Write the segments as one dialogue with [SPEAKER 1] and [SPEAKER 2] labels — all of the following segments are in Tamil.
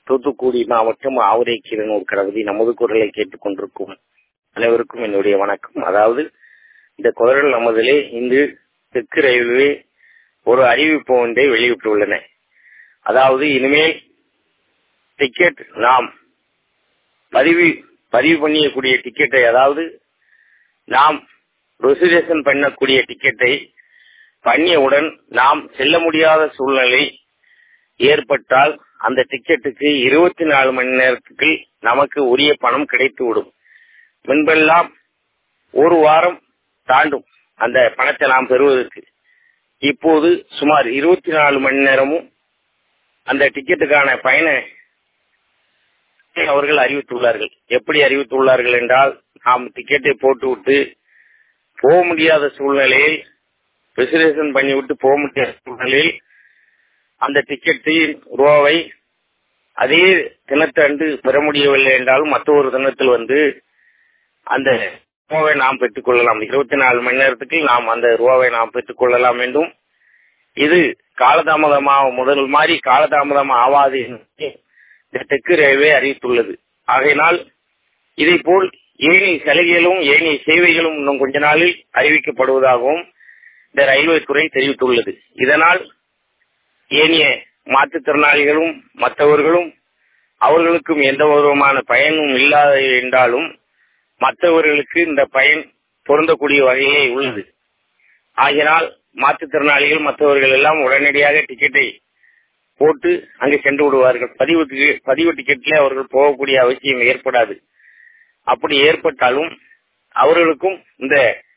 [SPEAKER 1] தூத்துக்குடி மாவட்டம் ஆவுரை கீரனூர் கடவுதி நமது குரலை கேட்டுக் கொண்டிருக்கும் அனைவருக்கும் என்னுடைய வணக்கம் அதாவது இந்த குரல் நமதிலே இன்று தெற்கு ரயில்வே ஒரு அறிவிப்பு ஒன்றை வெளியிட்டுள்ளன அதாவது இனிமேல் டிக்கெட் நாம் பதிவு பதிவு பண்ணியக்கூடிய டிக்கெட்டை அதாவது நாம் ரிசர்வேஷன் பண்ணக்கூடிய டிக்கெட்டை பண்ணியவுடன் நாம் செல்ல முடியாத சூழ்நிலை ஏற்பட்டால் அந்த டிக்கெட்டுக்கு இருபத்தி நாலு மணி நேரத்துக்கு நமக்கு உரிய பணம் கிடைத்துவிடும் முன்பெல்லாம் ஒரு வாரம் தாண்டும் அந்த பணத்தை நாம் பெறுவதற்கு இப்போது சுமார் இருபத்தி நாலு மணி நேரமும் அந்த டிக்கெட்டுக்கான பயனை அவர்கள் அறிவித்துள்ளார்கள் எப்படி அறிவித்துள்ளார்கள் என்றால் நாம் டிக்கெட்டை போட்டுவிட்டு போக முடியாத சூழ்நிலையில் ரிசர்வேஷன் பண்ணிவிட்டு போக முடியாத சூழ்நிலையில் அந்த டிக்கெட்டின் ரூபாவை அதே தினத்தன்று பெற முடியவில்லை என்றாலும் மற்ற ஒரு தினத்தில் வந்து அந்த ரூபாவை நாம் பெற்றுக் கொள்ளலாம் இருபத்தி நாலு மணி நேரத்துக்கு நாம் அந்த ரூபாவை நாம் பெற்றுக் கொள்ளலாம் என்றும் இது காலதாமதமாக முதல் மாதிரி காலதாமதம் ஆவாது இந்த தெற்கு ரயில்வே அறிவித்துள்ளது ஆகையினால் இதை போல் ஏனைய சலுகைகளும் ஏனைய சேவைகளும் இன்னும் கொஞ்ச நாளில் அறிவிக்கப்படுவதாகவும் இந்த ரயில்வே துறை தெரிவித்துள்ளது இதனால் ஏனைய மாற்றுத்திறனாளிகளும் மற்றவர்களும் அவர்களுக்கும் எந்த விதமான பயனும் இல்லாத என்றாலும் மற்றவர்களுக்கு இந்த பயன் பொருந்தக்கூடிய வகையிலே உள்ளது ஆகினால் மாற்றுத்திறனாளிகள் மற்றவர்கள் எல்லாம் உடனடியாக டிக்கெட்டை போட்டு அங்கு சென்று விடுவார்கள் பதிவு பதிவு டிக்கெட்ல அவர்கள் போகக்கூடிய அவசியம் ஏற்படாது அப்படி ஏற்பட்டாலும் அவர்களுக்கும் இந்த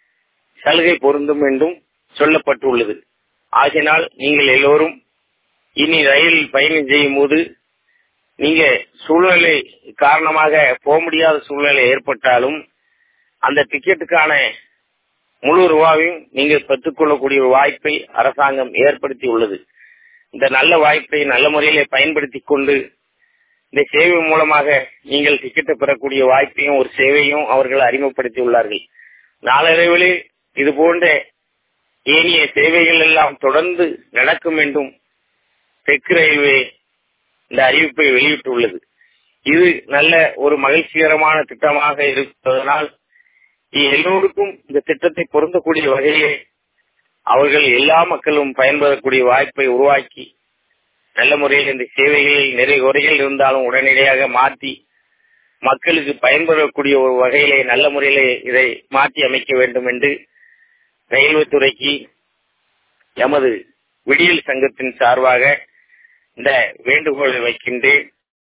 [SPEAKER 1] சலுகை பொருந்தும் என்றும் சொல்லப்பட்டுள்ளது ஆகினால் நீங்கள் எல்லோரும் இனி ரயில் பயணம் செய்யும் போது நீங்க சூழ்நிலை காரணமாக போக முடியாத சூழ்நிலை ஏற்பட்டாலும் அந்த டிக்கெட்டுக்கான முழு ரூபாவையும் நீங்கள் பெற்றுக்கொள்ளக்கூடிய ஒரு வாய்ப்பை அரசாங்கம் ஏற்படுத்தி உள்ளது இந்த நல்ல வாய்ப்பை நல்ல முறையிலே பயன்படுத்தி கொண்டு இந்த சேவை மூலமாக நீங்கள் டிக்கெட்டை பெறக்கூடிய வாய்ப்பையும் ஒரு சேவையும் அவர்கள் அறிமுகப்படுத்தி உள்ளார்கள் நாளடைவிலே இது போன்ற ஏனைய சேவைகள் எல்லாம் தொடர்ந்து நடக்கும் என்றும் தெற்கு ரயில்வே இந்த அறிவிப்பை வெளியிட்டுள்ளது இது நல்ல ஒரு மகிழ்ச்சிகரமான திட்டமாக இருப்பதனால் எல்லோருக்கும் இந்த திட்டத்தை பொருந்தக்கூடிய வகையிலே அவர்கள் எல்லா மக்களும் பயன்பெறக்கூடிய வாய்ப்பை உருவாக்கி நல்ல முறையில் இந்த சேவைகளில் நிறைய குறைகள் இருந்தாலும் உடனடியாக மாற்றி மக்களுக்கு பயன்பெறக்கூடிய ஒரு வகையிலே நல்ல முறையிலே இதை மாற்றி அமைக்க வேண்டும் என்று ரயில்வே துறைக்கு எமது விடியல் சங்கத்தின் சார்பாக இந்த வேண்டுகோளை வைக்கின்றேன்